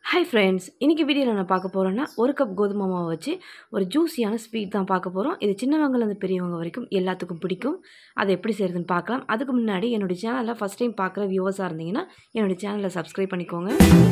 hi friends இன்றைக்கி வீடியோவில் நான் பார்க்க போகிறேன்னா ஒரு கப் கோதுமை மாவை வச்சு ஒரு ஜூஸியான ஸ்வீட் தான் பார்க்க போகிறோம் இது சின்னவங்கலேருந்து பெரியவங்க வரைக்கும் எல்லாத்துக்கும் பிடிக்கும் அதை எப்படி செய்கிறதுன்னு பார்க்கலாம் அதுக்கு முன்னாடி என்னுடைய சேனலில் ஃபஸ்ட் டைம் பார்க்குற வியூவர்ஸாக இருந்தீங்கன்னா என்னுடைய சேனலை சப்ஸ்கிரைப் பண்ணிக்கோங்க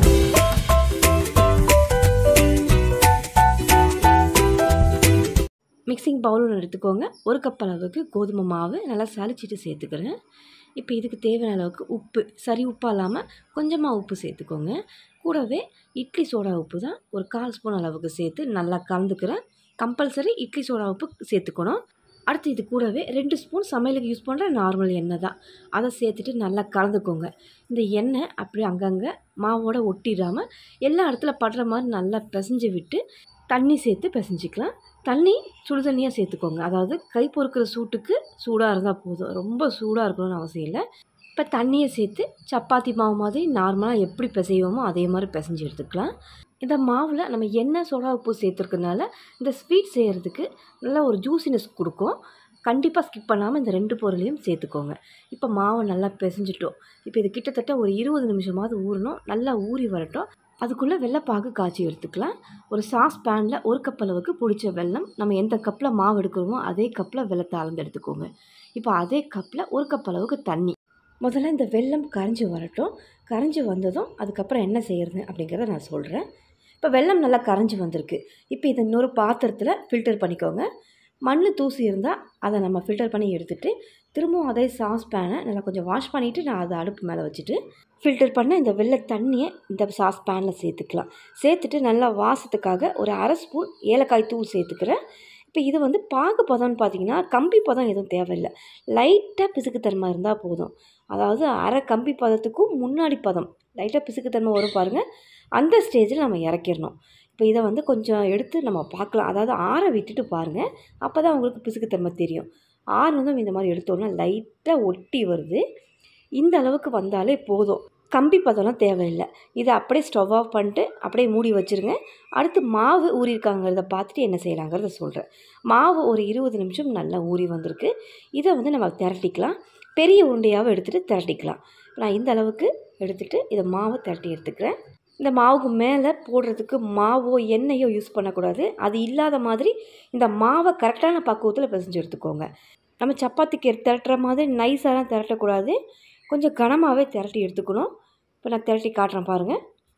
மிக்சிங் பவுல் ஒன்று எடுத்துக்கோங்க ஒரு கப் அளவுக்கு கோதுமை மாவு நல்லா சளிச்சிட்டு சேர்த்துக்கிறேன் இப்போ இதுக்கு தேவையான அளவுக்கு உப்பு சரி உப்பாக இல்லாமல் கொஞ்சமாக உப்பு சேர்த்துக்கோங்க கூடவே இட்லி சோடா உப்பு தான் ஒரு கால் ஸ்பூன் அளவுக்கு சேர்த்து நல்லா கலந்துக்கிறேன் கம்பல்சரி இட்லி சோடா உப்பு சேர்த்துக்கணும் அடுத்து இது கூடவே ரெண்டு ஸ்பூன் சமையலுக்கு யூஸ் பண்ணுற நார்மல் எண்ணெய் தான் அதை சேர்த்துட்டு நல்லா கலந்துக்கோங்க இந்த எண்ணெய் அப்படியே அங்கங்கே மாவோட ஒட்டிடாமல் எல்லா இடத்துல படுற மாதிரி நல்லா பிசைஞ்சு விட்டு தண்ணி சேர்த்து பிசைஞ்சிக்கலாம் தண்ணி சுடு தண்ணியாக சேர்த்துக்கோங்க அதாவது கை பொறுக்கிற சூட்டுக்கு சூடாக இருந்தால் போதும் ரொம்ப சூடாக இருக்கணும்னு அவசியம் இல்லை இப்போ தண்ணியை சேர்த்து சப்பாத்தி மாவு மாதிரி நார்மலாக எப்படி பிசைவோமோ அதே மாதிரி பிசைஞ்சு எடுத்துக்கலாம் இந்த மாவில் நம்ம எண்ணெய் சோடா உப்பு சேர்த்துருக்கனால இந்த ஸ்வீட் செய்கிறதுக்கு நல்ல ஒரு ஜூசினஸ் கொடுக்கும் கண்டிப்பாக ஸ்கிப் பண்ணாமல் இந்த ரெண்டு பொருளையும் சேர்த்துக்கோங்க இப்போ மாவை நல்லா பிசைஞ்சிட்டோம் இப்போ இது கிட்டத்தட்ட ஒரு இருபது நிமிஷமாவது ஊறணும் நல்லா ஊறி வரட்டும் அதுக்குள்ளே வெள்ளைப்பாகு காய்ச்சி எடுத்துக்கலாம் ஒரு சாஸ் பேனில் ஒரு கப் அளவுக்கு பிடிச்ச வெல்லம் நம்ம எந்த கப்பில் மாவு எடுக்கிறோமோ அதே கப்பில் வெள்ளத்தை அளந்து எடுத்துக்கோங்க இப்போ அதே கப்பில் ஒரு கப் அளவுக்கு தண்ணி முதல்ல இந்த வெல்லம் கரைஞ்சி வரட்டும் கரைஞ்சி வந்ததும் அதுக்கப்புறம் என்ன செய்கிறது அப்படிங்கிறத நான் சொல்கிறேன் இப்போ வெல்லம் நல்லா கரைஞ்சி வந்திருக்கு இப்போ இதை இன்னொரு பாத்திரத்தில் ஃபில்டர் பண்ணிக்கோங்க மண் தூசி இருந்தால் அதை நம்ம ஃபில்டர் பண்ணி எடுத்துகிட்டு திரும்பவும் அதே சாஸ் பேனை நல்லா கொஞ்சம் வாஷ் பண்ணிவிட்டு நான் அதை அடுப்பு மேலே வச்சுட்டு ஃபில்டர் பண்ண இந்த வெள்ளை தண்ணியை இந்த சாஸ் பேனில் சேர்த்துக்கலாம் சேர்த்துட்டு நல்லா வாசத்துக்காக ஒரு அரை ஸ்பூன் ஏலக்காய் தூள் சேர்த்துக்கிறேன் இப்போ இது வந்து பாகு பதம்னு பார்த்தீங்கன்னா கம்பி பதம் எதுவும் தேவையில்லை லைட்டாக பிசுக்குத்தன்மை இருந்தால் போதும் அதாவது அரை கம்பி பதத்துக்கும் முன்னாடி பதம் லைட்டாக பிசுக்குத்தன்மை வரும் பாருங்கள் அந்த ஸ்டேஜில் நம்ம இறக்கிடணும் இப்போ இதை வந்து கொஞ்சம் எடுத்து நம்ம பார்க்கலாம் அதாவது ஆற விட்டுட்டு பாருங்கள் அப்போ தான் உங்களுக்கு பிசுக்குத்தன்மை தெரியும் ஆறுனதும் இந்த மாதிரி எடுத்தோன்னா லைட்டாக ஒட்டி வருது இந்த அளவுக்கு வந்தாலே போதும் கம்பி பதம்லாம் தேவையில்லை இதை அப்படியே ஸ்டவ் ஆஃப் பண்ணிட்டு அப்படியே மூடி வச்சுருங்க அடுத்து மாவு ஊறியிருக்காங்கிறத பார்த்துட்டு என்ன செய்யலாங்கிறத சொல்கிறேன் மாவு ஒரு இருபது நிமிஷம் நல்லா ஊறி வந்திருக்கு இதை வந்து நம்ம திரட்டிக்கலாம் பெரிய உருண்டையாகவும் எடுத்துகிட்டு திரட்டிக்கலாம் நான் இந்த அளவுக்கு எடுத்துகிட்டு இதை மாவை திரட்டி எடுத்துக்கிறேன் இந்த மாவுக்கு மேலே போடுறதுக்கு மாவோ எண்ணெயோ யூஸ் பண்ணக்கூடாது அது இல்லாத மாதிரி இந்த மாவை கரெக்டான பக்குவத்தில் பிசைஞ்சு எடுத்துக்கோங்க நம்ம சப்பாத்திக்கு திரட்டுற மாதிரி நைஸாலாம் திரட்டக்கூடாது கொஞ்சம் கனமாகவே திரட்டி எடுத்துக்கணும் இப்போ நான் திரட்டி காட்டுறேன் பாருங்கள்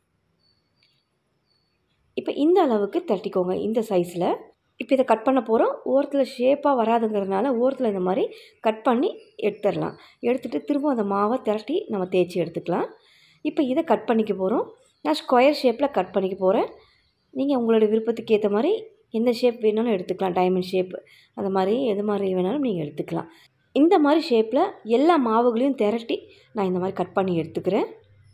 இப்போ இந்த அளவுக்கு திரட்டிக்கோங்க இந்த சைஸில் இப்போ இதை கட் பண்ண போகிறோம் ஓரத்தில் ஷேப்பாக வராதுங்கிறதுனால ஓரத்தில் இந்த மாதிரி கட் பண்ணி எடுத்துடலாம் எடுத்துகிட்டு திரும்ப அந்த மாவை திரட்டி நம்ம தேய்ச்சி எடுத்துக்கலாம் இப்போ இதை கட் பண்ணிக்க போகிறோம் நான் ஸ்கொயர் ஷேப்பில் கட் பண்ணிக்க போகிறேன் நீங்கள் உங்களோட விருப்பத்துக்கு ஏற்ற மாதிரி எந்த ஷேப் வேணாலும் எடுத்துக்கலாம் டைமண்ட் ஷேப் அந்த மாதிரி எது மாதிரி வேணாலும் நீங்கள் எடுத்துக்கலாம் இந்த மாதிரி ஷேப்பில் எல்லா மாவுகளையும் திரட்டி நான் இந்த மாதிரி கட் பண்ணி எடுத்துக்கிறேன்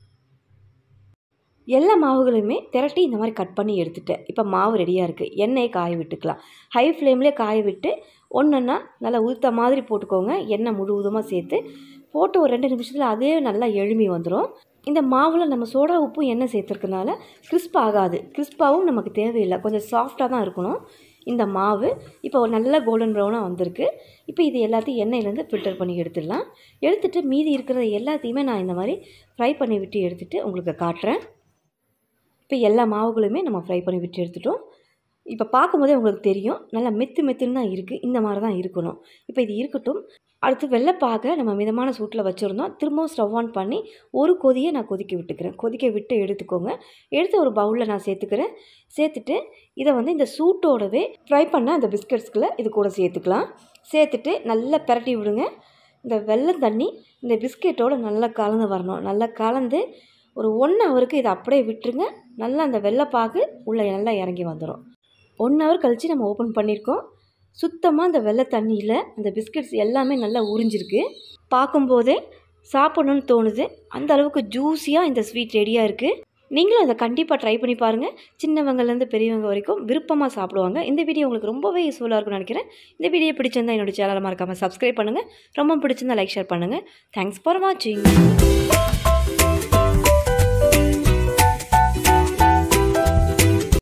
எல்லா மாவுகளையுமே திரட்டி இந்த மாதிரி கட் பண்ணி எடுத்துட்டேன் இப்போ மாவு ரெடியாக இருக்குது எண்ணெயை காய விட்டுக்கலாம் ஹை ஃப்ளேம்லேயே காய விட்டு ஒன்றுன்னா நல்லா உளுத்த மாதிரி போட்டுக்கோங்க எண்ணெய் முழுவதுமாக சேர்த்து போட்டு ஒரு ரெண்டு நிமிஷத்தில் அதே நல்லா எழுமி வந்துடும் இந்த மாவில் நம்ம சோடா உப்பும் எண்ணெய் சேர்த்துருக்கனால கிறிஸ்ப் ஆகாது கிறிஸ்பாகவும் நமக்கு தேவையில்லை கொஞ்சம் சாஃப்டாக தான் இருக்கணும் இந்த மாவு இப்போ ஒரு நல்ல கோல்டன் ப்ரௌனாக வந்திருக்கு இப்போ இது எல்லாத்தையும் எண்ணெயிலேருந்து ஃபில்டர் பண்ணி எடுத்துடலாம் எடுத்துகிட்டு மீதி இருக்கிற எல்லாத்தையுமே நான் இந்த மாதிரி ஃப்ரை பண்ணி விட்டு எடுத்துகிட்டு உங்களுக்கு காட்டுறேன் இப்போ எல்லா மாவுகளுமே நம்ம ஃப்ரை பண்ணி விட்டு எடுத்துட்டோம் இப்போ பார்க்கும்போதே உங்களுக்கு தெரியும் நல்லா மெத்து மெத்துன்னு தான் இருக்குது இந்த மாதிரி தான் இருக்கணும் இப்போ இது இருக்கட்டும் அடுத்து வெள்ளைப்பாக நம்ம மிதமான சூட்டில் வச்சுருந்தோம் திரும்பவும் ஸ்டவ் ஆன் பண்ணி ஒரு கொதியை நான் கொதிக்க விட்டுக்கிறேன் கொதிக்க விட்டு எடுத்துக்கோங்க எடுத்து ஒரு பவுலில் நான் சேர்த்துக்கிறேன் சேர்த்துட்டு இதை வந்து இந்த சூட்டோடவே ஃப்ரை பண்ண அந்த பிஸ்கட்ஸ்களை இது கூட சேர்த்துக்கலாம் சேர்த்துட்டு நல்லா பிரட்டி விடுங்க இந்த வெள்ளம் தண்ணி இந்த பிஸ்கெட்டோடு நல்லா கலந்து வரணும் நல்லா கலந்து ஒரு ஒன் ஹவருக்கு இதை அப்படியே விட்டுருங்க நல்லா அந்த வெள்ளைப்பாகு உள்ளே நல்லா இறங்கி வந்துடும் ஒன் ஹவர் கழித்து நம்ம ஓப்பன் பண்ணியிருக்கோம் சுத்தமாக அந்த வெள்ளை தண்ணியில் அந்த பிஸ்கட்ஸ் எல்லாமே நல்லா உறிஞ்சிருக்கு பார்க்கும்போதே சாப்பிடணுன்னு தோணுது அந்த அளவுக்கு ஜூஸியாக இந்த ஸ்வீட் ரெடியாக இருக்குது நீங்களும் அதை கண்டிப்பாக ட்ரை பண்ணி பாருங்கள் சின்னவங்கலேருந்து பெரியவங்க வரைக்கும் விருப்பமாக சாப்பிடுவாங்க இந்த வீடியோ உங்களுக்கு ரொம்பவே யூஸ்ஃபுல்லாக இருக்கும்னு நினைக்கிறேன் இந்த வீடியோ பிடிச்சிருந்தா என்னோடய சேனலை மறக்காமல் சப்ஸ்கிரைப் பண்ணுங்கள் ரொம்ப பிடிச்சிருந்தா லைக் ஷேர் பண்ணுங்கள் தேங்க்ஸ் ஃபார் வாட்சிங்